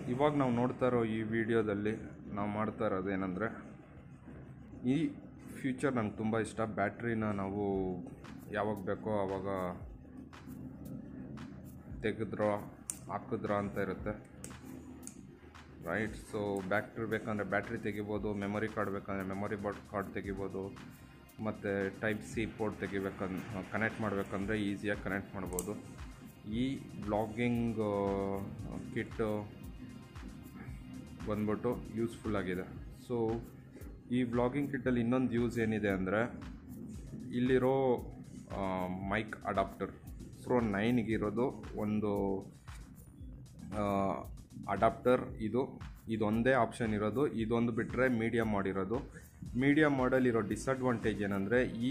ಇವಾಗ ನಾವು ನೋಡ್ತಾ ಇರೋ ಈ ವಿಡಿಯೋದಲ್ಲಿ ನಾವು ಮಾಡ್ತಾ ಇರೋದು ಏನಂದರೆ ಈ ಫ್ಯೂಚರ್ ನಂಗೆ ತುಂಬ ಇಷ್ಟ ಬ್ಯಾಟ್ರಿನ ನಾವು ಯಾವಾಗ ಬೇಕೋ ಆವಾಗ ತೆಗೆದ್ರೋ ಹಾಕಿದ್ರೋ ಅಂತ ಇರುತ್ತೆ ರೈಟ್ ಸೊ ಬ್ಯಾಟ್ರಿ ಬೇಕಂದರೆ ಬ್ಯಾಟ್ರಿ ತೆಗಿಬೋದು ಮೆಮೊರಿ ಕಾರ್ಡ್ ಬೇಕಂದರೆ ಮೆಮೊರಿ ಬಾಡ್ ಕಾರ್ಡ್ ತೆಗಿಬೋದು ಮತ್ತು ಟೈಪ್ ಸಿ ಪೋರ್ಟ್ ತೆಗಿಬೇಕಂದ್ ಕನೆಕ್ಟ್ ಮಾಡಬೇಕಂದ್ರೆ ಈಸಿಯಾಗಿ ಕನೆಕ್ಟ್ ಮಾಡ್ಬೋದು ಈ ಬ್ಲಾಗಿಂಗ್ ಕಿಟ್ ಬಂದ್ಬಿಟ್ಟು ಯೂಸ್ಫುಲ್ ಆಗಿದೆ ಸೊ ಈ ಬ್ಲಾಗಿಂಗ್ ಕಿಟ್ಟಲ್ಲಿ ಇನ್ನೊಂದು ಯೂಸ್ ಏನಿದೆ ಅಂದರೆ ಇಲ್ಲಿರೋ ಮೈಕ್ ಅಡಾಪ್ಟರ್ ಪ್ರೋ ನೈನ್ಗಿರೋದು ಒಂದು ಅಡಾಪ್ಟರ್ ಇದು ಇದೊಂದೇ ಆಪ್ಷನ್ ಇರೋದು ಇದೊಂದು ಬಿಟ್ಟರೆ ಮೀಡಿಯಮ್ ಮಾಡಿರೋದು ಮೀಡಿಯಮ್ ಮಾಡಲಿರೋ ಡಿಸಡ್ವಾಂಟೇಜ್ ಏನಂದರೆ ಈ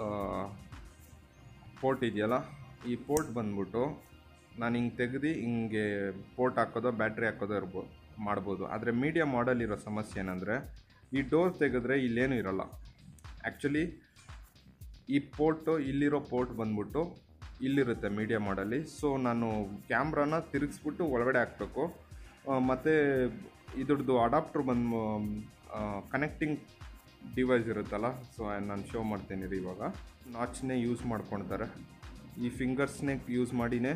ಪೋರ್ಟ್ ಇದೆಯಲ್ಲ ಈ ಪೋರ್ಟ್ ಬಂದ್ಬಿಟ್ಟು ನಾನು ಹಿಂಗೆ ತೆಗೆದು ಹಿಂಗೆ ಪೋರ್ಟ್ ಹಾಕೋದೋ ಬ್ಯಾಟ್ರಿ ಹಾಕೋದೋ ಇರ್ಬೋದು ಮಾಡ್ಬೋದು ಆದರೆ ಮೀಡಿಯಮ್ ಮಾಡಲಿರೋ ಸಮಸ್ಯೆ ಏನಂದರೆ ಈ ಡೋರ್ ತೆಗೆದ್ರೆ ಇಲ್ಲೇನು ಇರಲ್ಲ ಆ್ಯಕ್ಚುಲಿ ಈ ಪೋರ್ಟು ಇಲ್ಲಿರೋ ಪೋರ್ಟ್ ಬಂದ್ಬಿಟ್ಟು ಇಲ್ಲಿರುತ್ತೆ ಮೀಡಿಯಾ ಮಾಡಲಿ ಸೊ ನಾನು ಕ್ಯಾಮ್ರಾನ ತಿರುಗಿಸ್ಬಿಟ್ಟು ಒಳಗಡೆ ಹಾಕಬೇಕು ಮತ್ತು ಇದ್ರದ್ದು ಅಡಾಪ್ಟರ್ ಬಂದು ಕನೆಕ್ಟಿಂಗ್ ಡಿವೈಸ್ ಇರುತ್ತಲ್ಲ ಸೊ ನಾನು ಶೋ ಮಾಡ್ತೀನಿ ರೀ ಇವಾಗ ನಾಚ್ನೇ ಯೂಸ್ ಮಾಡ್ಕೊಳ್ತಾರೆ ಈ ಫಿಂಗರ್ಸ್ನೇ ಯೂಸ್ ಮಾಡಿನೇ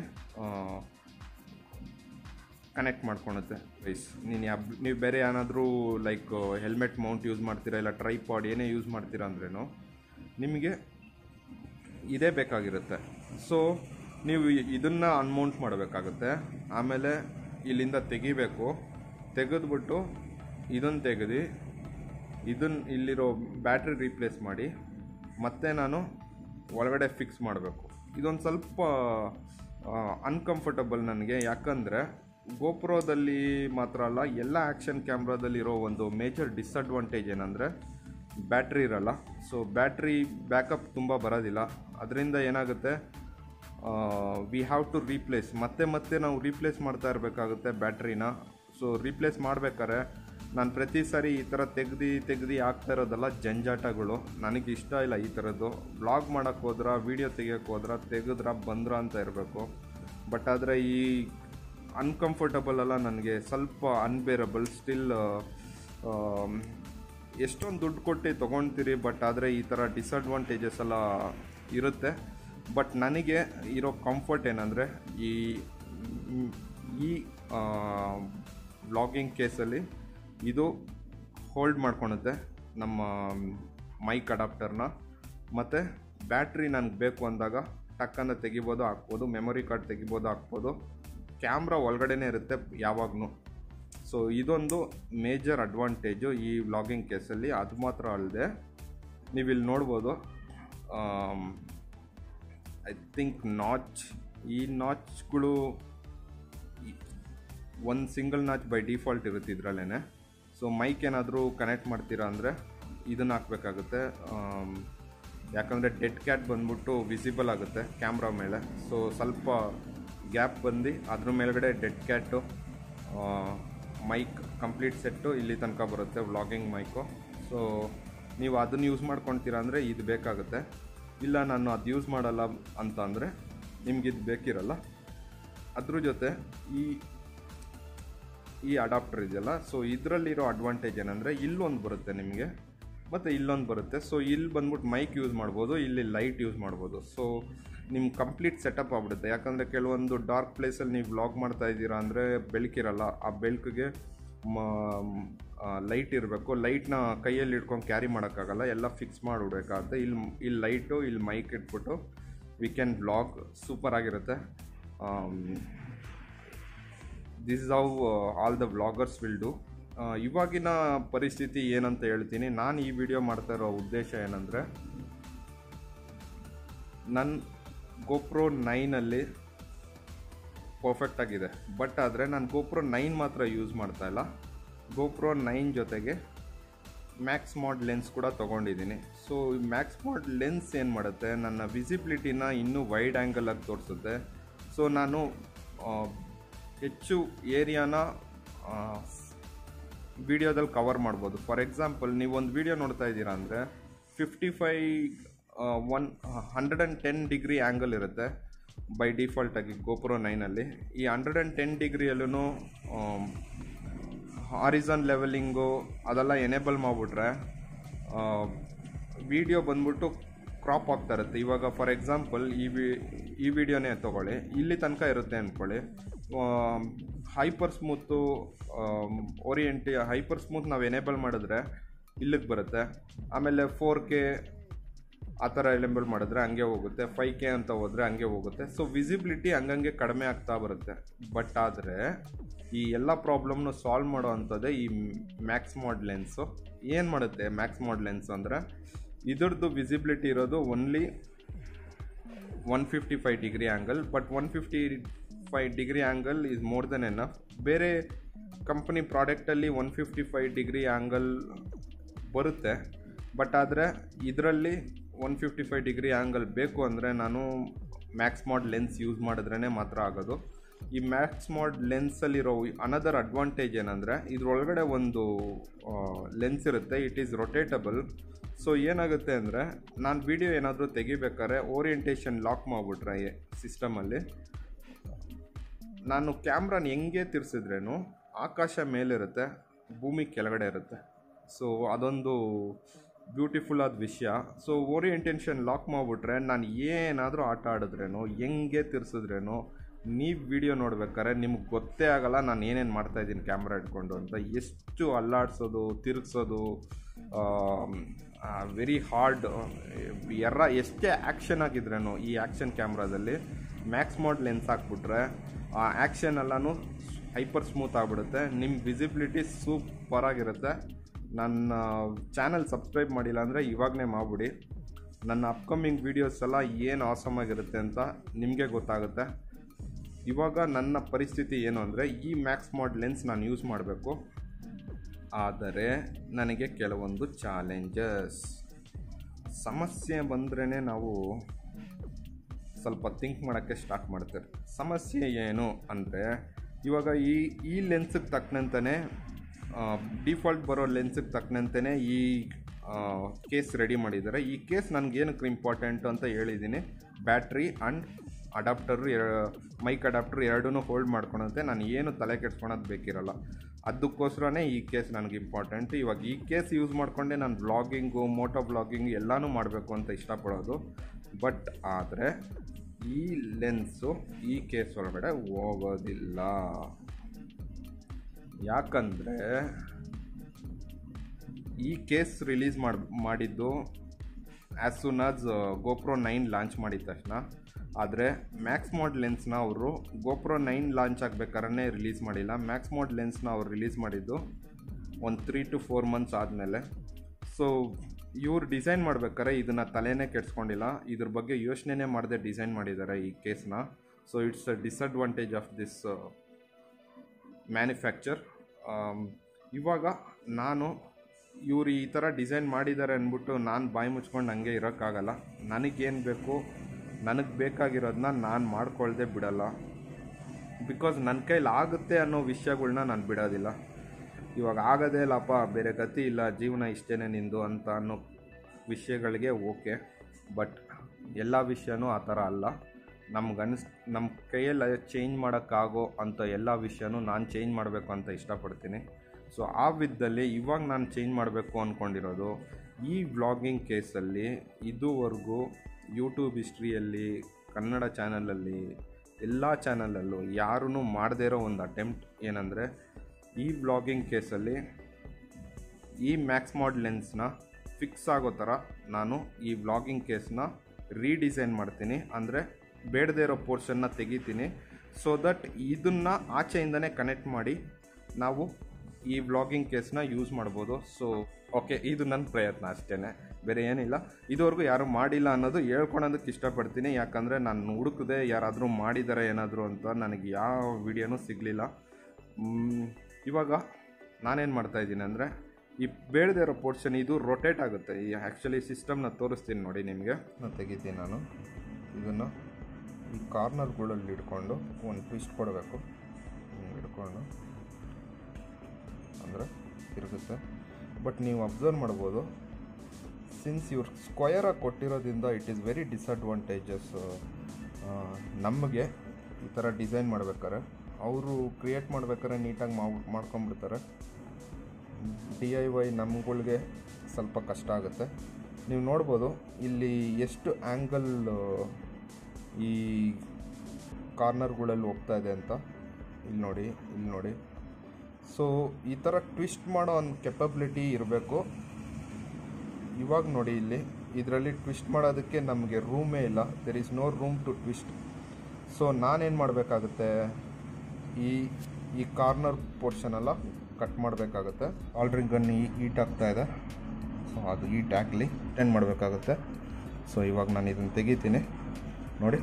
ಕನೆಕ್ಟ್ ಮಾಡ್ಕೊಳುತ್ತೆ ವೈಸ್ ನೀನು ಯಾವ ನೀವು ಬೇರೆ ಏನಾದರೂ ಲೈಕ್ ಹೆಲ್ಮೆಟ್ ಮೌಂಟ್ ಯೂಸ್ ಮಾಡ್ತೀರಾ ಇಲ್ಲ ಟ್ರೈಪಾಡ್ ಏನೇ ಯೂಸ್ ಮಾಡ್ತೀರಾ ಅಂದ್ರೇನು ನಿಮಗೆ ಇದೇ ಬೇಕಾಗಿರುತ್ತೆ ಸೊ ನೀವು ಇದನ್ನು ಅನ್ಮೌಂಟ್ ಮಾಡಬೇಕಾಗುತ್ತೆ ಆಮೇಲೆ ಇಲ್ಲಿಂದ ತೆಗಿಬೇಕು ತೆಗೆದ್ಬಿಟ್ಟು ಇದನ್ನು ತೆಗೆದು ಇದನ್ನು ಇಲ್ಲಿರೋ ಬ್ಯಾಟ್ರಿ ರೀಪ್ಲೇಸ್ ಮಾಡಿ ಮತ್ತೆ ನಾನು ಒಳಗಡೆ ಫಿಕ್ಸ್ ಮಾಡಬೇಕು ಇದೊಂದು ಸ್ವಲ್ಪ ಅನ್ಕಂಫರ್ಟಬಲ್ ನನಗೆ ಯಾಕಂದರೆ ಗೋಪ್ರೋದಲ್ಲಿ ಮಾತ್ರ ಅಲ್ಲ ಎಲ್ಲ ಆ್ಯಕ್ಷನ್ ಕ್ಯಾಮ್ರಾದಲ್ಲಿರೋ ಒಂದು ಮೇಜರ್ ಡಿಸಡ್ವಾಂಟೇಜ್ ಏನಂದರೆ ಬ್ಯಾಟ್ರಿ ಇರಲ್ಲ ಸೊ ಬ್ಯಾಟ್ರಿ ಬ್ಯಾಕಪ್ ತುಂಬ ಬರೋದಿಲ್ಲ ಅದರಿಂದ ಏನಾಗುತ್ತೆ ವಿ ಹ್ಯಾವ್ ಟು ರೀಪ್ಲೇಸ್ ಮತ್ತೆ ಮತ್ತೆ ನಾವು ರೀಪ್ಲೇಸ್ ಮಾಡ್ತಾ ಇರಬೇಕಾಗುತ್ತೆ ಬ್ಯಾಟ್ರಿನ ಸೊ ರೀಪ್ಲೇಸ್ ಮಾಡ್ಬೇಕಾದ್ರೆ ನಾನು ಪ್ರತಿ ಸಾರಿ ಈ ಥರ ತೆಗ್ದು ತೆಗ್ದು ಆಗ್ತಾ ಇರೋದೆಲ್ಲ ಜಂಜಾಟಗಳು ನನಗೆ ಇಷ್ಟ ಇಲ್ಲ ಈ ಥರದ್ದು ಬ್ಲಾಗ್ ಮಾಡೋಕ್ಕೆ ಹೋದ್ರ ವೀಡಿಯೋ ತೆಗಿಯೋಕ್ಕೆ ಹೋದ್ರ ತೆಗೆದ್ರ ಬಂದ್ರ ಅಂತ ಇರಬೇಕು ಬಟ್ ಆದರೆ ಈ ಅನ್ಕಂಫರ್ಟಬಲ್ ಎಲ್ಲ ನನಗೆ ಸ್ವಲ್ಪ ಅನ್ಬೇರಬಲ್ ಸ್ಟಿಲ್ ಎಷ್ಟೊಂದು ದುಡ್ಡು ಕೊಟ್ಟು ತೊಗೊಳ್ತೀರಿ ಬಟ್ ಆದರೆ ಈ ಥರ ಡಿಸಡ್ವಾಂಟೇಜಸ್ ಎಲ್ಲ ಇರುತ್ತೆ ಬಟ್ ನನಗೆ ಇರೋ ಕಂಫರ್ಟ್ ಏನಂದರೆ ಈ ಈ ಬ್ಲಾಗಿಂಗ್ ಕೇಸಲ್ಲಿ ಇದು ಹೋಲ್ಡ್ ಮಾಡ್ಕೊಳುತ್ತೆ ನಮ್ಮ ಮೈಕ್ ಅಡಾಪ್ಟರ್ನ ಮತ್ತು ಬ್ಯಾಟ್ರಿ ನನಗೆ ಬೇಕು ಅಂದಾಗ ಟಕ್ಕಂದ ತೆಗಿಬೋದು ಹಾಕ್ಬೋದು ಮೆಮೊರಿ ಕಾರ್ಡ್ ತೆಗಿಬೋದು ಹಾಕ್ಬೋದು ಕ್ಯಾಮ್ರಾ ಒಳಗಡೆನೇ ಇರುತ್ತೆ ಯಾವಾಗಲೂ ಸೊ ಇದೊಂದು ಮೇಜರ್ ಅಡ್ವಾಂಟೇಜು ಈ ವ್ಲಾಗಿಂಗ್ ಕೇಸಲ್ಲಿ ಅದು ಮಾತ್ರ ಅಲ್ಲದೆ ನೀವು ಇಲ್ಲಿ ನೋಡ್ಬೋದು ಐ ಥಿಂಕ್ ನಾಚ್ ಈ ನಾಚ್ಗಳು ಒಂದು ಸಿಂಗಲ್ ನಾಚ್ ಬೈ ಡಿಫಾಲ್ಟ್ ಇರುತ್ತೆ ಇದರಲ್ಲೇ ಸೊ ಮೈಕ್ ಏನಾದರೂ ಕನೆಕ್ಟ್ ಮಾಡ್ತೀರಾ ಅಂದರೆ ಇದನ್ನು ಹಾಕಬೇಕಾಗುತ್ತೆ ಯಾಕಂದರೆ ಡೆಡ್ ಕ್ಯಾಟ್ ಬಂದ್ಬಿಟ್ಟು ವಿಸಿಬಲ್ ಆಗುತ್ತೆ ಕ್ಯಾಮ್ರಾ ಮೇಲೆ ಸೊ ಸ್ವಲ್ಪ ಗ್ಯಾಪ್ ಬಂದು ಅದ್ರ ಮೇಲ್ಗಡೆ dead cat mic complete set ಇಲ್ಲಿ ತನಕ ಬರುತ್ತೆ ವ್ಲಾಗಿಂಗ್ ಮೈಕು ಸೊ ನೀವು ಅದನ್ನು ಯೂಸ್ ಮಾಡ್ಕೊಳ್ತೀರಾ ಅಂದರೆ ಇದು ಬೇಕಾಗುತ್ತೆ ಇಲ್ಲ ನಾನು ಅದು ಯೂಸ್ ಮಾಡಲ್ಲ ಅಂತ ಅಂದರೆ ನಿಮ್ಗೆ ಇದು ಬೇಕಿರಲ್ಲ ಅದ್ರ ಜೊತೆ ಈ ಈ ಅಡಾಪ್ಟರ್ ಇದೆಯಲ್ಲ ಸೊ ಇದರಲ್ಲಿರೋ ಅಡ್ವಾಂಟೇಜ್ ಏನಂದರೆ ಇಲ್ಲೊಂದು ಬರುತ್ತೆ ನಿಮಗೆ ಮತ್ತು ಇಲ್ಲೊಂದು ಬರುತ್ತೆ ಸೊ ಇಲ್ಲಿ ಬಂದ್ಬಿಟ್ಟು ಮೈಕ್ ಯೂಸ್ ಮಾಡ್ಬೋದು ಇಲ್ಲಿ ಲೈಟ್ ಯೂಸ್ ಮಾಡ್ಬೋದು ಸೊ ನಿಮ್ಮ ಕಂಪ್ಲೀಟ್ ಸೆಟಪ್ ಆಗ್ಬಿಡುತ್ತೆ ಯಾಕಂದರೆ ಕೆಲವೊಂದು ಡಾರ್ಕ್ ಪ್ಲೇಸಲ್ಲಿ ನೀವು ವ್ಲಾಗ್ ಮಾಡ್ತಾ ಇದ್ದೀರಾ ಅಂದರೆ ಬೆಳಕಿರಲ್ಲ ಆ ಬೆಳಕಿಗೆ ಲೈಟ್ ಇರಬೇಕು ಲೈಟ್ನ ಕೈಯಲ್ಲಿ ಇಟ್ಕೊಂಡು ಕ್ಯಾರಿ ಮಾಡೋಕ್ಕಾಗಲ್ಲ ಎಲ್ಲ ಫಿಕ್ಸ್ ಮಾಡಿಬಿಡ್ಬೇಕಾಗುತ್ತೆ ಇಲ್ಲಿ ಇಲ್ಲಿ ಲೈಟು ಇಲ್ಲಿ ಮೈಕ್ ಇಟ್ಬಿಟ್ಟು ವಿ ಕ್ಯಾನ್ ಬ್ಲಾಗ್ ಸೂಪರ್ ಆಗಿರುತ್ತೆ this is how all the vloggers will do ಇವಾಗಿನ ಪರಿಸ್ಥಿತಿ ಏನಂತ ಹೇಳ್ತೀನಿ ನಾನು ಈ ವಿಡಿಯೋ ಮಾಡ್ತಾ ಇರೋ ಉದ್ದೇಶ ಏನಂದರೆ ನನ್ನ ಗೋಪ್ರೋ ನೈನಲ್ಲಿ ಪರ್ಫೆಕ್ಟ್ ಆಗಿದೆ ಬಟ್ ಆದರೆ ನಾನು ಗೋಪ್ರೋ ನೈನ್ ಮಾತ್ರ ಯೂಸ್ ಮಾಡ್ತಾ ಇಲ್ಲ ಗೋಪ್ರೋ ನೈನ್ ಜೊತೆಗೆ ಮ್ಯಾಕ್ಸ್ ಮಾಡ್ ಲೆನ್ಸ್ ಕೂಡ ತೊಗೊಂಡಿದ್ದೀನಿ ಸೊ ಮ್ಯಾಕ್ಸ್ ಮಾಡ್ ಲೆನ್ಸ್ ಏನು ಮಾಡುತ್ತೆ ನನ್ನ ವಿಸಿಬಿಲಿಟಿನ ಇನ್ನೂ ವೈಡ್ ಆ್ಯಂಗಲಾಗಿ ತೋರಿಸುತ್ತೆ ಸೊ ನಾನು ಹೆಚ್ಚು ಏರಿಯಾನ ವಿಡಿಯೋದಲ್ಲಿ ಕವರ್ ಮಾಡ್ಬೋದು ಫಾರ್ ಎಕ್ಸಾಂಪಲ್ ನೀವು ಒಂದು ವಿಡಿಯೋ ನೋಡ್ತಾ ಇದ್ದೀರಾ ಅಂದರೆ fifty five one hundred and ten degree angle ಇರುತ್ತೆ ಬೈ ಡಿಫಾಲ್ಟಾಗಿ ಗೋಪ್ರೋ ನೈನಲ್ಲಿ ಈ ಹಂಡ್ರೆಡ್ ಆ್ಯಂಡ್ ಟೆನ್ ಡಿಗ್ರಿಯಲ್ಲೂ ಹಾರಿಸನ್ ಲೆವೆಲಿಂಗು ಅದೆಲ್ಲ ಎನೇಬಲ್ ಮಾಡಿಬಿಟ್ರೆ ವಿಡಿಯೋ ಬಂದ್ಬಿಟ್ಟು ಕ್ರಾಪ್ ಆಗ್ತಾ ಇರುತ್ತೆ ಇವಾಗ ಫಾರ್ ಎಕ್ಸಾಂಪಲ್ ಈ ವಿ ಈ ವಿಡಿಯೋನೇ ತೊಗೊಳ್ಳಿ ಇಲ್ಲಿ ತನಕ ಇರುತ್ತೆ ಅಂದ್ಕೊಳ್ಳಿ ಹೈಪರ್ ಸ್ಮೂತು ಓರಿಯೆಂಟಿ ಹೈಪರ್ ಸ್ಮೂತ್ ನಾವು ಎನೇಬಲ್ ಮಾಡಿದ್ರೆ ಇಲ್ಲಿಗೆ ಬರುತ್ತೆ ಆಮೇಲೆ ಫೋರ್ ಕೆ ಆ ಥರ ಎಲೆಂಬಲ್ ಮಾಡಿದ್ರೆ ಹಂಗೆ ಹೋಗುತ್ತೆ ಫೈ ಕೆ ಅಂತ ಹೋದರೆ ಹಂಗೆ ಹೋಗುತ್ತೆ ಸೊ ವಿಸಿಬಿಲಿಟಿ ಹಂಗಂಗೆ ಕಡಿಮೆ ಆಗ್ತಾ ಬರುತ್ತೆ ಬಟ್ ಆದರೆ ಈ ಎಲ್ಲ ಪ್ರಾಬ್ಲಮ್ನು ಸಾಲ್ವ್ ಮಾಡೋ ಅಂಥದ್ದೇ ಈ ಮ್ಯಾಕ್ಸ್ ಮಾಡ್ ಲೆನ್ಸು ಏನು ಮಾಡುತ್ತೆ ಮ್ಯಾಕ್ಸ್ ಮಾಡ್ ಲೆನ್ಸ್ ಅಂದರೆ ಇದ್ರದ್ದು ವಿಸಿಬಿಲಿಟಿ ಇರೋದು only one fifty five degree angle but one fifty five degree angle is more than enough ಬೇರೆ ಕಂಪ್ನಿ ಪ್ರಾಡಕ್ಟಲ್ಲಿ one fifty five degree angle ಬರುತ್ತೆ ಬಟ್ ಆದರೆ ಇದರಲ್ಲಿ one fifty five degree angle ಬೇಕು ಅಂದರೆ ನಾನು ಮ್ಯಾಕ್ಸ್ ಮಾಡ್ ಲೆನ್ಸ್ ಯೂಸ್ ಮಾಡಿದ್ರೇ ಮಾತ್ರ ಆಗೋದು ಈ ಮ್ಯಾಕ್ಸ್ ಮಾಡ್ ಲೆನ್ಸಲ್ಲಿರೋ ಅನದರ್ ಅಡ್ವಾಂಟೇಜ್ ಏನಂದರೆ ಇದ್ರೊಳಗಡೆ ಒಂದು ಲೆನ್ಸ್ ಇರುತ್ತೆ ಇಟ್ ಈಸ್ ರೊಟೇಟಬಲ್ ಸೊ ಏನಾಗುತ್ತೆ ಅಂದರೆ ನಾನು ವಿಡಿಯೋ ಏನಾದರೂ ತೆಗಿಬೇಕಾದ್ರೆ ಓರಿಯೆಂಟೇಷನ್ ಲಾಕ್ ಮಾಡಿಬಿಟ್ರೆ ಸಿಸ್ಟಮಲ್ಲಿ ನಾನು ಕ್ಯಾಮ್ರಾನ ಹೆಂಗೆ ತಿರ್ಸಿದ್ರೇನು ಆಕಾಶ ಮೇಲಿರುತ್ತೆ ಭೂಮಿ ಕೆಳಗಡೆ ಇರುತ್ತೆ ಸೊ ಅದೊಂದು ಬ್ಯೂಟಿಫುಲ್ ಆದ ವಿಷಯ ಸೊ ಓರಿಯೆಂಟೇಷನ್ ಲಾಕ್ ಮಾಡಿಬಿಟ್ರೆ ನಾನು ಏನಾದರೂ ಆಟ ಆಡಿದ್ರೇನು ಹೆಂಗೆ ತಿರ್ಸಿದ್ರೇನು ನೀವು ವಿಡಿಯೋ ನೋಡ್ಬೇಕಾದ್ರೆ ನಿಮ್ಗೆ ಗೊತ್ತೇ ಆಗಲ್ಲ ನಾನು ಏನೇನು ಮಾಡ್ತಾಯಿದ್ದೀನಿ ಕ್ಯಾಮ್ರಾ ಇಟ್ಕೊಂಡು ಅಂತ ಎಷ್ಟು ಅಲ್ಲಾಡ್ಸೋದು ತಿರುಗಿಸೋದು ವೆರಿ ಹಾರ್ಡ್ ಎರ ಎಷ್ಟೇ ಆ್ಯಕ್ಷನ್ ಆಗಿದ್ರೇನು ಈ ಆ್ಯಕ್ಷನ್ ಕ್ಯಾಮ್ರಾದಲ್ಲಿ ಮ್ಯಾಕ್ಸ್ ಮಾಡ್ ಲೆನ್ಸ್ ಹಾಕ್ಬಿಟ್ರೆ ಆ ಆ್ಯಕ್ಷನ್ ಎಲ್ಲನೂ ಹೈಪರ್ ಸ್ಮೂತ್ ಆಗಿಬಿಡುತ್ತೆ ನಿಮ್ಮ ವಿಸಿಬಿಲಿಟಿ ಸೂಪರ್ ಆಗಿರುತ್ತೆ ನನ್ನ ಚಾನಲ್ ಸಬ್ಸ್ಕ್ರೈಬ್ ಮಾಡಿಲ್ಲ ಅಂದರೆ ಇವಾಗಲೇ ಮಾಡಿಬಿಡಿ ನನ್ನ ಅಪ್ಕಮಿಂಗ್ ವೀಡಿಯೋಸ್ ಎಲ್ಲ ಏನು ಆಸಮ್ ಆಗಿರುತ್ತೆ ಅಂತ ನಿಮಗೆ ಗೊತ್ತಾಗುತ್ತೆ ಇವಾಗ ನನ್ನ ಪರಿಸ್ಥಿತಿ ಏನು ಅಂದರೆ ಈ ಮ್ಯಾಕ್ಸ್ ಮಾಡ್ ಲೆನ್ಸ್ ನಾನು ಯೂಸ್ ಮಾಡಬೇಕು ಆದರೆ ನನಗೆ ಕೆಲವೊಂದು ಚಾಲೆಂಜಸ್ ಸಮಸ್ಯೆ ಬಂದ್ರೇ ನಾವು ಸ್ವಲ್ಪ ಥಿಂಕ್ ಮಾಡೋಕ್ಕೆ ಸ್ಟಾರ್ಟ್ ಮಾಡ್ತೇವೆ ಸಮಸ್ಯೆ ಏನು ಅಂದರೆ ಇವಾಗ ಈ ಈ ಲೆನ್ಸಿಗೆ ತಕ್ಕನಂತೆಯೇ ಡಿಫಾಲ್ಟ್ ಬರೋ ಲೆನ್ಸಿಗೆ ತಕ್ಕನಂತೆಯೇ ಈ ಕೇಸ್ ರೆಡಿ ಮಾಡಿದ್ದಾರೆ ಈ ಕೇಸ್ ನನಗೇನಕ್ಕೆ ಇಂಪಾರ್ಟೆಂಟ್ ಅಂತ ಹೇಳಿದ್ದೀನಿ battery and adapter mic adapter ಎರಡೂ ಹೋಲ್ಡ್ ಮಾಡ್ಕೊಳಂತೆ ನಾನು ಏನು ತಲೆ ಕೆಡ್ಸ್ಕೊಳೋದು ಬೇಕಿರಲ್ಲ ಅದಕ್ಕೋಸ್ಕರನೇ ಈ ಕೇಸ್ ನನಗೆ ಇಂಪಾರ್ಟೆಂಟ್ ಇವಾಗ ಈ ಕೇಸ್ ಯೂಸ್ ಮಾಡಿಕೊಂಡೆ ನಾನು ವ್ಲಾಗಿಂಗು ಮೋಟೋ ವ್ಲಾಗಿಂಗ್ ಎಲ್ಲನೂ ಮಾಡಬೇಕು ಅಂತ ಇಷ್ಟಪಡೋದು ಬಟ್ ಆದರೆ ಈ ಲೆನ್ಸು ಈ ಕೇಸ್ ಒಳಗಡೆ ಹೋಗೋದಿಲ್ಲ ಯಾಕಂದರೆ ಈ ಕೇಸ್ ರಿಲೀಸ್ ಮಾಡಿ ಮಾಡಿದ್ದು as soon as GoPro nine launch ಮಾಡಿದ ತಕ್ಷಣ ಆದರೆ ಮ್ಯಾಕ್ಸ್ ಮಾಡ್ ಲೆನ್ಸ್ನ ಅವರು ಗೋಪ್ರೋ ನೈನ್ ಲಾಂಚ್ ಆಗಬೇಕಾದ್ರೆ ರಿಲೀಸ್ ಮಾಡಿಲ್ಲ ಮ್ಯಾಕ್ಸ್ ಮಾಡ್ ಲೆನ್ಸ್ನ ಅವ್ರು ರಿಲೀಸ್ ಮಾಡಿದ್ದು ಒಂದು ತ್ರೀ ಟು ಫೋರ್ ಮಂತ್ಸ್ ಆದಮೇಲೆ ಸೊ ಇವ್ರು ಡಿಸೈನ್ ಮಾಡ್ಬೇಕಾದ್ರೆ ಇದನ್ನು ತಲೆನೇ ಕೆಡ್ಸ್ಕೊಂಡಿಲ್ಲ ಇದ್ರ ಬಗ್ಗೆ ಯೋಚನೆನೇ ಮಾಡದೆ ಡಿಸೈನ್ ಮಾಡಿದ್ದಾರೆ ಈ ಕೇಸ್ನ so it's a disadvantage of this manufacture ಇವಾಗ ನಾನು ಇವ್ರು ಈ ಥರ ಡಿಸೈನ್ ಮಾಡಿದ್ದಾರೆ ಅಂದ್ಬಿಟ್ಟು ನಾನು ಬಾಯಿ ಮುಚ್ಕೊಂಡು ಹಂಗೆ ಇರೋಕ್ಕಾಗಲ್ಲ ನನಗೇನು ಬೇಕು ನನಗೆ ಬೇಕಾಗಿರೋದನ್ನ ನಾನು ಮಾಡ್ಕೊಳ್ದೆ ಬಿಡಲ್ಲ ಬಿಕಾಸ್ ನನ್ನ ಕೈಲಿ ಆಗುತ್ತೆ ಅನ್ನೋ ವಿಷಯಗಳ್ನ ನಾನು ಬಿಡೋದಿಲ್ಲ ಇವಾಗ ಆಗೋದೇ ಇಲ್ಲಪ್ಪ ಬೇರೆ ಗತಿ ಇಲ್ಲ ಜೀವನ ಇಷ್ಟೇ ನಿಂದು ಅಂತ ಅನ್ನೋ ವಿಷಯಗಳಿಗೆ ಓಕೆ ಬಟ್ ಎಲ್ಲ ವಿಷಯನೂ ಆ ಥರ ಅಲ್ಲ ನಮ್ಗೆ ಅನಿಸ್ ನಮ್ಮ ಕೈಯಲ್ಲಿ ಚೇಂಜ್ ಮಾಡೋಕ್ಕಾಗೋ ಅಂಥ ಎಲ್ಲ ವಿಷಯನೂ ನಾನು ಚೇಂಜ್ ಮಾಡಬೇಕು ಅಂತ ಇಷ್ಟಪಡ್ತೀನಿ ಸೊ ಆ ವಿಧದಲ್ಲಿ ಇವಾಗ ನಾನು ಚೇಂಜ್ ಮಾಡಬೇಕು ಅಂದ್ಕೊಂಡಿರೋದು ಈ ವ್ಲಾಗಿಂಗ್ ಕೇಸಲ್ಲಿ ಇದುವರೆಗೂ ಯೂಟ್ಯೂಬ್ ಹಿಸ್ಟ್ರಿಯಲ್ಲಿ ಕನ್ನಡ ಚಾನಲಲ್ಲಿ ಎಲ್ಲ ಚಾನಲಲ್ಲೂ ಯಾರೂ ಮಾಡದೇ ಇರೋ ಒಂದು ಅಟೆಂಪ್ಟ್ ಏನಂದರೆ ಈ ವ್ಲಾಗಿಂಗ್ ಕೇಸಲ್ಲಿ ಈ ಮ್ಯಾಕ್ಸ್ ಮಾಡ್ ಲೆನ್ಸ್ನ ಫಿಕ್ಸ್ ಆಗೋ ಥರ ನಾನು ಈ ವ್ಲಾಗಿಂಗ್ ಕೇಸ್ನ ರೀಡಿಸೈನ್ ಮಾಡ್ತೀನಿ ಅಂದರೆ ಬೇಡದೇ ಇರೋ ಪೋರ್ಷನ್ನ ತೆಗಿತೀನಿ ಸೊ ದಟ್ ಇದನ್ನು ಆಚೆಯಿಂದನೇ ಕನೆಕ್ಟ್ ಮಾಡಿ ನಾವು ಈ ವ್ಲಾಗಿಂಗ್ ಕೇಸ್ನ ಯೂಸ್ ಮಾಡ್ಬೋದು ಸೊ ಓಕೆ ಇದು ನನ್ನ ಪ್ರಯತ್ನ ಅಷ್ಟೇ ಬೇರೆ ಏನಿಲ್ಲ ಇದುವರೆಗೂ ಯಾರು ಮಾಡಿಲ್ಲ ಅನ್ನೋದು ಹೇಳ್ಕೊಳೋದಕ್ಕೆ ಇಷ್ಟಪಡ್ತೀನಿ ಯಾಕಂದರೆ ನಾನು ಹುಡುಕದೆ ಯಾರಾದರೂ ಮಾಡಿದ್ದಾರೆ ಏನಾದರೂ ಅಂತ ನನಗೆ ಯಾವ ವಿಡಿಯೋನೂ ಸಿಗಲಿಲ್ಲ ಇವಾಗ ನಾನೇನು ಮಾಡ್ತಾಯಿದ್ದೀನಿ ಅಂದರೆ ಈ ಬೇಡದೇ ಇರೋ ಪೋರ್ಷನ್ ಇದು ರೊಟೇಟ್ ಆಗುತ್ತೆ ಈ ಆ್ಯಕ್ಚುಲಿ ಸಿಸ್ಟಮ್ನ ತೋರಿಸ್ತೀನಿ ನೋಡಿ ನಿಮಗೆ ನಾನು ತೆಗಿತೀನಿ ನಾನು ಇದನ್ನು ಈ ಕಾರ್ನರ್ಗಳಲ್ಲಿ ಹಿಡ್ಕೊಂಡು ಒಂದು ಟ್ವಿಸ್ಟ್ ಕೊಡಬೇಕು ಹಿಡ್ಕೊಂಡು ಅಂದರೆ ತಿರುಗುತ್ತೆ ಬಟ್ ನೀವು ಅಬ್ಸರ್ವ್ ಮಾಡ್ಬೋದು ಸಿನ್ಸ್ ಇವ್ರು ಸ್ಕ್ವಯರಾಗಿ ಕೊಟ್ಟಿರೋದ್ರಿಂದ ಇಟ್ ಈಸ್ ವೆರಿ ಡಿಸಡ್ವಾಂಟೇಜಸ್ ನಮಗೆ ಈ ಥರ ಡಿಸೈನ್ ಮಾಡ್ಬೇಕಾರೆ ಅವರು ಕ್ರಿಯೇಟ್ ಮಾಡ್ಬೇಕಾದ್ರೆ ನೀಟಾಗಿ ಮಾಡ್ ಮಾಡ್ಕೊಂಬಿಡ್ತಾರೆ ಡಿ ಐ ವೈ ನಮ್ಗಳಿಗೆ ಸ್ವಲ್ಪ ಕಷ್ಟ ಆಗುತ್ತೆ ನೀವು ನೋಡ್ಬೋದು ಇಲ್ಲಿ ಎಷ್ಟು ಆ್ಯಂಗಲ್ ಈ ಕಾರ್ನರ್ಗಳಲ್ಲಿ ಹೋಗ್ತಾ ಇದೆ ಅಂತ ಇಲ್ಲಿ ನೋಡಿ ಇಲ್ಲಿ ನೋಡಿ ಸೊ ಈ ಥರ ಟ್ವಿಸ್ಟ್ ಮಾಡೋ ಒಂದು ಕೆಪಬಿಲಿಟಿ ಇರಬೇಕು ಇವಾಗ ನೋಡಿ ಇಲ್ಲಿ ಇದರಲ್ಲಿ ಟ್ವಿಸ್ಟ್ ಮಾಡೋದಕ್ಕೆ ನಮಗೆ ರೂಮೇ ಇಲ್ಲ there is no room to twist so ನಾನೇನು ಮಾಡಬೇಕಾಗುತ್ತೆ ಈ ಈ ಕಾರ್ನರ್ ಪೋರ್ಷನ್ ಎಲ್ಲ ಕಟ್ ಮಾಡಬೇಕಾಗುತ್ತೆ ಆಲ್ಡ್ರಿಂಗ್ ಗನ್ ಈಟ್ ಆಗ್ತಾ ಇದೆ ಸೊ ಅದು ಈಟ್ ಆಗಲಿ ಟೆನ್ ಮಾಡಬೇಕಾಗುತ್ತೆ ಸೊ ಇವಾಗ ನಾನು ಇದನ್ನು ತೆಗಿತೀನಿ ನೋಡಿ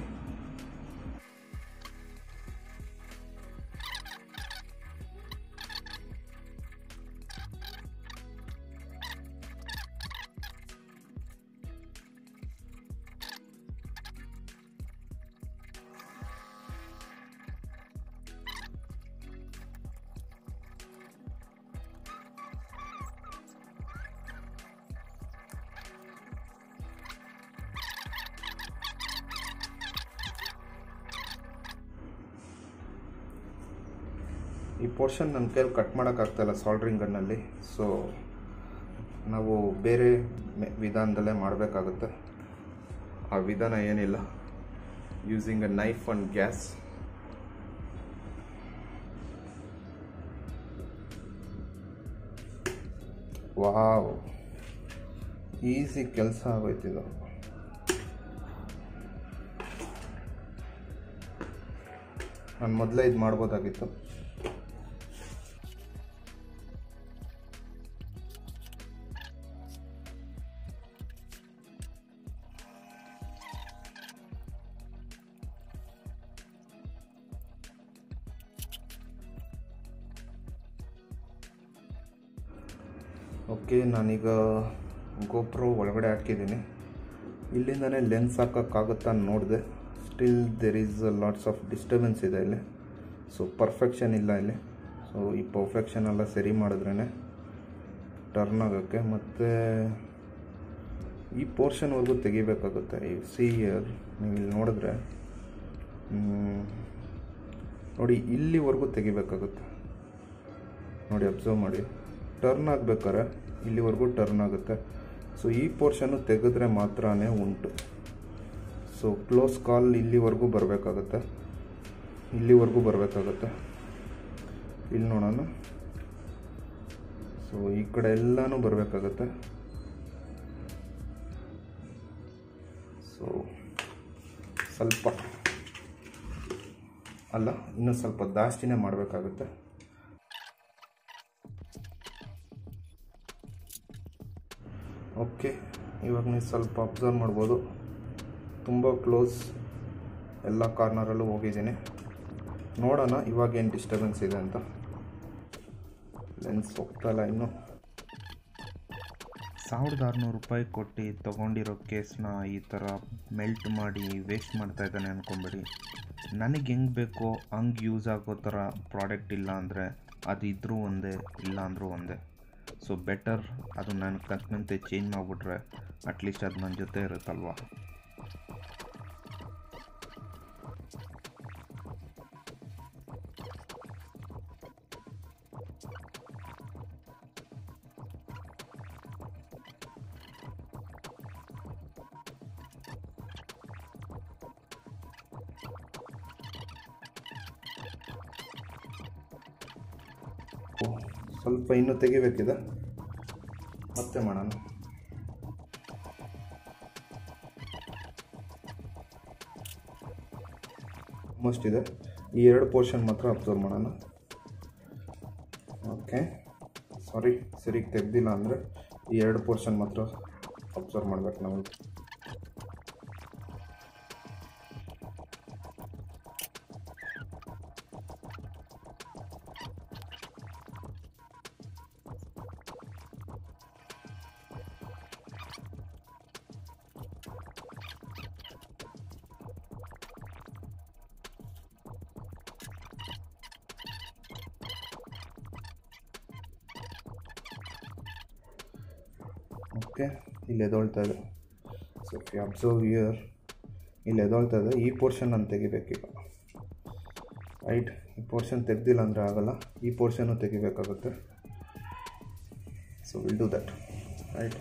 ಈ ಪೋರ್ಷನ್ ನನ್ನ ಕೈಯಲ್ಲಿ ಕಟ್ ಮಾಡೋಕ್ಕಾಗ್ತಾಯಿಲ್ಲ ಸಾಲ್ಡ್ರಿಂಗ್ ಗನ್ನಲ್ಲಿ ಸೊ ನಾವು ಬೇರೆ ಮೆ- ವಿಧಾನದಲ್ಲೇ ಮಾಡಬೇಕಾಗುತ್ತೆ ಆ ವಿಧಾನ ಏನಿಲ್ಲ using a knife and gas wow easy ಕೆಲಸ ಆಗೋಯ್ತಿದು ನಾನು ಮೊದಲೇ ಇದು ಮಾಡ್ಬೋದಾಗಿತ್ತು ಓಕೆ ನಾನೀಗ ಗೋಪ್ರೋ ಒಳಗಡೆ ಹಾಕಿದ್ದೀನಿ ಇಲ್ಲಿಂದನೇ ಲೆನ್ಸ್ ಹಾಕೋಕ್ಕಾಗುತ್ತಾ ಅಂತ ನೋಡಿದೆ still there is lots of disturbance ಇದೆ ಇಲ್ಲಿ ಸೊ ಪರ್ಫೆಕ್ಷನ್ ಇಲ್ಲ ಇಲ್ಲಿ ಸೊ ಈ ಪರ್ಫೆಕ್ಷನ್ ಎಲ್ಲ ಸರಿ ಮಾಡಿದ್ರೇ ಟರ್ನ್ ಆಗೋಕ್ಕೆ ಮತ್ತು ಈ ಪೋರ್ಷನ್ವರೆಗೂ ತೆಗಿಬೇಕಾಗುತ್ತೆ ಈ ಸಿ ನೀವು ಇಲ್ಲಿ ನೋಡಿದ್ರೆ ಮ್, ನೋಡಿ ಇಲ್ಲಿವರೆಗೂ ತೆಗಿಬೇಕಾಗುತ್ತೆ ನೋಡಿ ಅಬ್ಸರ್ವ್ ಮಾಡಿ ಟರ್ನ್ ಆಗ್ಬೇಕಾದ್ರೆ ಇಲ್ಲಿವರೆಗೂ ಟರ್ನ್ ಆಗುತ್ತೆ ಸೊ ಈ ಪೋರ್ಷನ್ನು ತೆಗೆದ್ರೆ ಮಾತ್ರನೇ ಉಂಟು ಸೊ ಕ್ಲೋಸ್ ಕಾಲ್ ಇಲ್ಲಿವರೆಗೂ ಬರಬೇಕಾಗುತ್ತೆ ಇಲ್ಲಿವರೆಗೂ ಬರಬೇಕಾಗುತ್ತೆ ಇಲ್ಲಿ ನೋಡೋಣ ಸೊ ಈ ಕಡೆ ಎಲ್ಲನೂ ಬರಬೇಕಾಗತ್ತೆ ಸೊ ಸ್ವಲ್ಪ ಅಲ್ಲ ಇನ್ನೂ ಸ್ವಲ್ಪ ಜಾಸ್ತಿನೇ ಮಾಡಬೇಕಾಗುತ್ತೆ ಓಕೆ ಇವಾಗ ನೀವು ಸ್ವಲ್ಪ ಅಬ್ಸರ್ವ್ ಮಾಡ್ಬೋದು ತುಂಬ ಕ್ಲೋಸ್ ಎಲ್ಲ ಕಾರ್ನರಲ್ಲೂ ಹೋಗಿದ್ದೀನಿ ನೋಡೋಣ ಇವಾಗ ಏನು ಡಿಸ್ಟರ್ಬೆನ್ಸ್ ಇದೆ ಅಂತ ಲೆನ್ಸ್ ಹೋಗ್ತಾಯಿಲ್ಲ ಇನ್ನು ಸಾವಿರದ ಆರುನೂರು ರೂಪಾಯಿ ಕೊಟ್ಟು ತೊಗೊಂಡಿರೋ ಕೇಸ್ನ ಈ ಥರ ಮೆಲ್ಟ್ ಮಾಡಿ ವೇಸ್ಟ್ ಮಾಡ್ತಾ ಇದ್ದಾನೆ ಅಂದ್ಕೊಂಬೇಡಿ ನನಗೆ ಹೆಂಗೆ ಬೇಕೋ ಹಂಗೆ ಯೂಸ್ ಆಗೋ ಥರ ಪ್ರಾಡಕ್ಟ್ ಇಲ್ಲ ಅಂದರೆ ಅದು ಇದ್ರೂ ಒಂದೇ ಇಲ್ಲ ಅಂದರೂ ಒಂದೇ ಸೊ ಬೆಟರ್ ಅದು ನಾನು ಕತ್ನಂತೆ ಚೇಂಜ್ ಮಾಡಿಬಿಟ್ರೆ ಅಟ್ಲೀಸ್ಟ್ ಅದು ನನ್ನ ಜೊತೆ ಇರುತ್ತಲ್ವಾ ಓ, ಸ್ವಲ್ಪ ಇನ್ನೂ ತೆಗಿಬೇಕಿದೆ ಮತ್ತೆ ಮಾಡೋಣ ಆಲ್ಮೋಸ್ಟ್ ಇದೆ ಈ ಎರಡು ಪೋರ್ಷನ್ ಮಾತ್ರ ಅಬ್ಸರ್ವ್ ಮಾಡೋಣ ಓಕೆ ಸಾರಿ ಸರಿಗೆ ತೆಗ್ದಿಲ್ಲ ಅಂದರೆ ಈ ಎರಡು ಪೋರ್ಷನ್ ಮಾತ್ರ ಅಬ್ಸರ್ವ್ ಮಾಡ್ಬೇಕು ನಾವು ಓಕೆ ಇಲ್ಲಿ ಎದೊಳ್ತಾ ಇದೆ so if you observe here ಇಲ್ಲಿ ಎದೊಳ್ತಾ ಇದೆ ಈ ಪೋರ್ಷನ್ ನಾನು ತೆಗಿಬೇಕೀಗ ರೈಟ್ ಈ ಪೋರ್ಷನ್ ತೆಗ್ದಿಲ್ಲ ಅಂದರೆ ಆಗಲ್ಲ ಈ ಪೋರ್ಷನ್ನು ತೆಗಿಬೇಕಾಗುತ್ತೆ so will do that right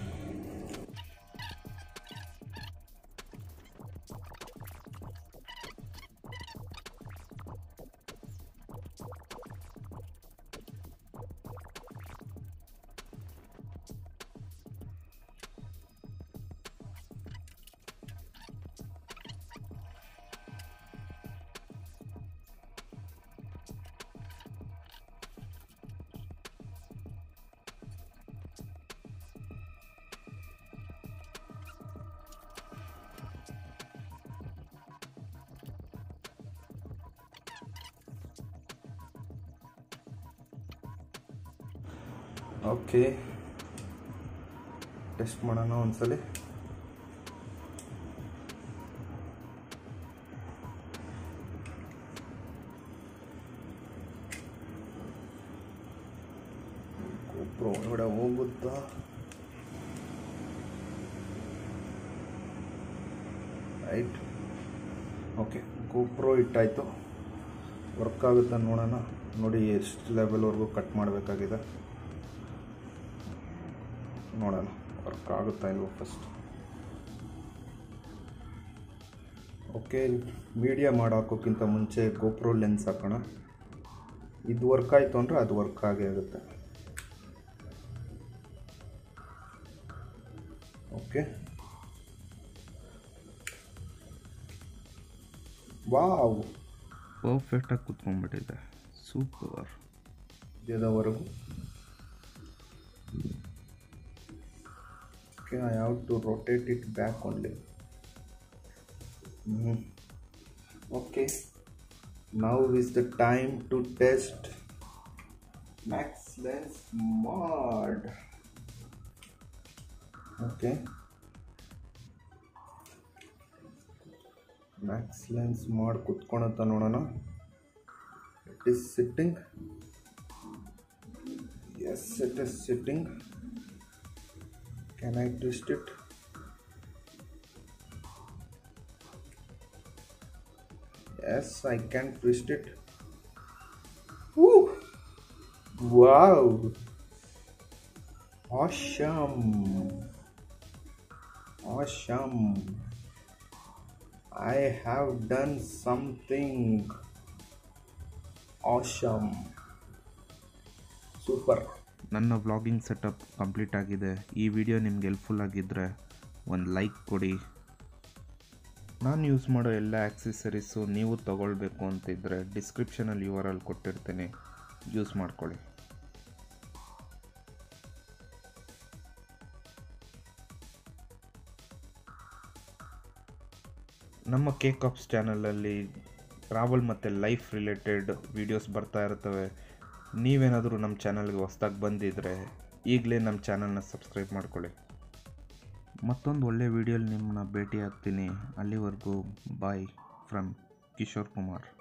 okay test ಮಾಡೋಣ ಒಂದ್ಸಲಿ ಗೊಬ್ಬರ ಒಳಗಡೆ ಹೋಗುತ್ತಾ ರೈಟ್ ಓಕೆ ಗೋಪ್ರೋ ಇಟ್ಟಾಯಿತು ವರ್ಕ್ ಆಗುತ್ತೆ ನೋಡೋಣ ನೋಡಿ ಎಷ್ಟು ಲೆವೆಲ್ವರೆಗೂ ಕಟ್ ಮಾಡಬೇಕಾಗಿದೆ ನೋಡೋಣ ವರ್ಕ್ ಆಗುತ್ತಾ ಇಲ್ವೋ ಫಸ್ಟ್ ಓಕೆ ಮೀಡಿಯಾ ಮಾಡಾಕೋಕ್ಕಿಂತ ಮುಂಚೆ ಗೋಪ್ರೋ ಲೆನ್ಸ್ ಹಾಕೋಣ ಇದು ವರ್ಕ್ ಆಯಿತು ಅಂದರೆ ಅದು ವರ್ಕ್ ಆಗೇ ಆಗುತ್ತೆ ಓಕೆ ವಾವ್ ಪರ್ಫೆಕ್ಟಾಗಿ ಕುತ್ಕೊಂಡ್ಬಿಟ್ಟಿದೆ ಸೂಪರ್ ಇದೇದವರೆಗೂ okay I have to rotate it back only okay now is the time to test max lens mod okay max lens ಮಾಡಿ ಕುತ್ಕೊಳತ್ತ ನೋಡೋಣ it is sitting yes it is sitting can i twist it yes i can twist it Woo! wow awesome awesome i have done something awesome super ನನ್ನ vlogging setup complete ಆಗಿದೆ ಈ video ನಿಮ್ಗೆ helpful ಆಗಿದ್ದರೆ ಒಂದು like ಕೊಡಿ ನಾನು use ಮಾಡೋ ಎಲ್ಲ ಆಕ್ಸೆಸರೀಸು ನೀವು ತಗೊಳ್ಬೇಕು ಅಂತಿದ್ದರೆ ಡಿಸ್ಕ್ರಿಪ್ಷನಲ್ಲಿ ಯು ಆರ್ ಅಲ್ಲಿ ಕೊಟ್ಟಿರ್ತೀನಿ ಯೂಸ್ ಮಾಡ್ಕೊಳ್ಳಿ ನಮ್ಮ ಕೇಕ್ ಆಪ್ಸ್ ಚಾನಲಲ್ಲಿ ಟ್ರಾವೆಲ್ ಮತ್ತು ಲೈಫ್ ರಿಲೇಟೆಡ್ ವೀಡಿಯೋಸ್ ಬರ್ತಾ ಇರ್ತವೆ ನೀವೇನಾದರೂ ನಮ್ಮ ಚಾನಲ್ಗೆ ಹೊಸ್ದಾಗಿ ಬಂದಿದ್ದರೆ ಈಗಲೇ ನಮ್ಮ ಚಾನಲ್ನ ಸಬ್ಸ್ಕ್ರೈಬ್ ಮಾಡ್ಕೊಳ್ಳಿ ಮತ್ತೊಂದು ಒಳ್ಳೆ ವೀಡಿಯೋಲಿ ನಿಮ್ಮನ್ನ ಭೇಟಿ ಆಗ್ತೀನಿ ಅಲ್ಲಿವರೆಗೂ ಬಾಯ್ ಫ್ರಮ್ ಕಿಶೋರ್ ಕುಮಾರ್